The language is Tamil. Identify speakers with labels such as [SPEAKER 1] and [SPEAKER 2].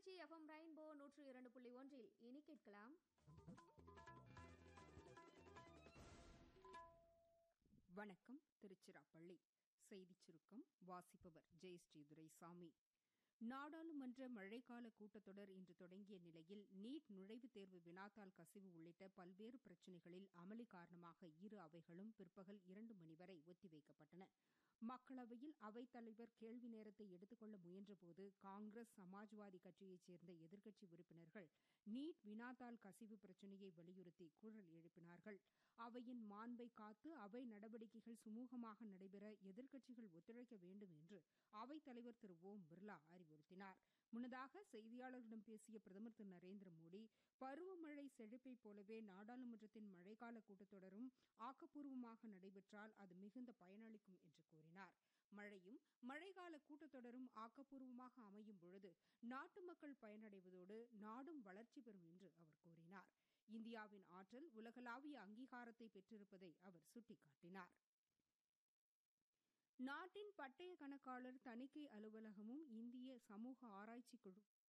[SPEAKER 1] திருச்சி எஃப்எம் ரெயின்போ நூற்று இரண்டு புள்ளி ஒன்றில் இனி கேட்கலாம்
[SPEAKER 2] வணக்கம் திருச்சிராப்பள்ளி செய்திச் சுருக்கம் வாசிப்பவர் ஜெயஸ்ரீ துரைசாமி நாடாளுமன்ற மழைக்கால கூட்டத்தொடர் இன்று தொடங்கிய நிலையில் நீட் நுழைவுத் தேர்வு வினாத்தாள் கசிவு உள்ளிட்ட பல்வேறு பிரச்சினைகளில் அமளி காரணமாக இரு அவைகளும் பிற்பகல் இரண்டு மணி வரை ஒத்திவைக்கப்பட்டன மக்களவையில் அவைத்தலைவர் கேள்வி நேரத்தை எடுத்துக்கொள்ள முயன்றபோது காங்கிரஸ் சமாஜ்வாதி கட்சியைச் சேர்ந்த எதிர்க்கட்சி உறுப்பினர்கள் நீட் வினாத்தாள் கசிவு பிரச்சினையை வலியுறுத்தி குரல் எழுப்பினார்கள் அவையின் மாண்பை காத்து அவை நடவடிக்கைகள் சுமூகமாக நடைபெற எதிர்க்கட்சிகள் ஒத்துழைக்க வேண்டும் என்று அவைத்தலைவர் திரு ஓம் பிர்லா அறிவுறுத்தினார் முன்னதாக செய்தியாளர்களிடம் பேசிய பிரதமர் திரு நரேந்திர மோடி பருவமழை செழிப்பைப் போலவே நாடாளுமன்றத்தின் மழைக்கால கூட்டத்தொடரும் ஆக்கப்பூர்வமாக நடைபெற்றால் அது மிகுந்த பயனளிக்கும் என்று கூறினார் மழையும் மழைக்கால கூட்டத்தொடரும் ஆக்கப்பூர்வமாக அமையும் பொழுது நாட்டு மக்கள் பயனடைவதோடு நாடும் வளர்ச்சி பெறும் என்று அவர் கூறினார் இந்தியாவின் ஆற்றல் உலகளாவிய அங்கீகாரத்தை பெற்றிருப்பதை அவர் சுட்டிக்காட்டினார் நாட்டின் பட்டய கணக்காளர் தணிக்கை அலுவலகமும் இந்திய சமூக ஆராய்ச்சி குழு